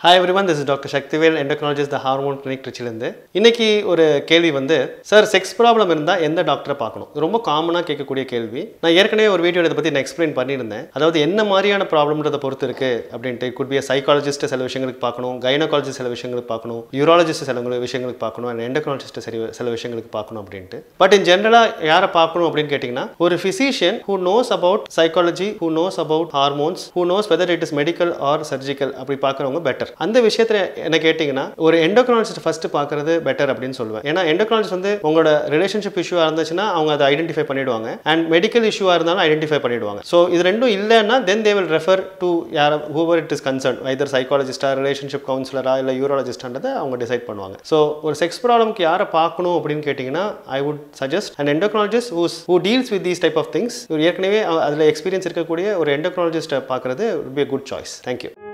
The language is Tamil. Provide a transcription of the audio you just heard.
hi everyone this is doctor Sakthivel endocrinologist the hormone clinic திருச்சிலேருந்து இன்னைக்கு ஒரு கேள்வி வந்து சார் செக்ஸ் ப்ராப்ளம் இருந்தால் எந்த டாக்டரை பார்க்கணும் இது ரொம்ப காமனாக கேட்கக்கூடிய கேள்வி நான் ஏற்கனவே ஒரு வீடியோ இதை பற்றி நான் எக்ஸ்பிளைன் பண்ணியிருந்தேன் அதாவது என்ன மாதிரியான ப்ராப்ளம்ன்றதை பொறுத்து இருக்கு அப்படின்ட்டு குட் பி சைக்காலஜிஸ்ட் சில விஷயங்களுக்கு பார்க்கணும் கைனகாலஜிஸ்ட் சில விஷயங்களுக்கு பார்க்கணும் யூராலஜிஸ்ட் சில விஷயங்களுக்கு பார்க்கணும் அண்ட் எண்டோக்னாலஜிஸ்ட் சரி சில விஷயங்களுக்கு பார்க்கணும் அப்படின்ட்டு பட் இன் ஜென்ரலாக யாரை பார்க்கணும் அப்படின்னு கேட்டிங்கன்னா ஒரு physician who knows about psychology who knows about hormones who knows whether it is medical or surgical அப்படி பார்க்குறவங்க பெட்டர் அந்த விஷயத்துல என்ன கேட்டிங்கன்னா ஒரு எண்டோக்னாலஜிஸ்ட் ஃபர்ஸ்ட் பார்க்கறது பெட்டர் அப்படின்னு சொல்லுவேன் ஏன்னா எண்டோக்னாலஜிஸ்ட் வந்து உங்களோட ரிலேஷன்ஷிப் இஷ்யூவாக இருந்துச்சுன்னா அவங்க அதை ஐடென்டிஃபை பண்ணிடுவாங்க அண்ட் மெடிக்கல் இஷ்யூவாக இருந்தாலும் ஐடென்டிஃபை பண்ணிடுவாங்க ஸோ இது ரெண்டும் இல்லைன்னா then they will refer to யார் whoever it is concern either சைக்காலஜிஸ்டா ரிலேஷன்ஷிப் கவுன்சிலரா இல்லை யூராலஜிஸ்டான்றதை அவங்க டிசைட் பண்ணுவாங்க ஸோ ஒரு செக்ஸ் ப்ராப்ளம்க்கு யாரை பார்க்கணும் அப்படின்னு கேட்டிங்கன்னா I would suggest and endocrinologist whose who deals with these type of things இவர் ஏற்கனவே அதில் எக்ஸ்பீரியன்ஸ் இருக்கக்கூடிய ஒரு எண்டோக்னாலஜிஸ்ட்டை பார்க்குறது would be a good choice thank you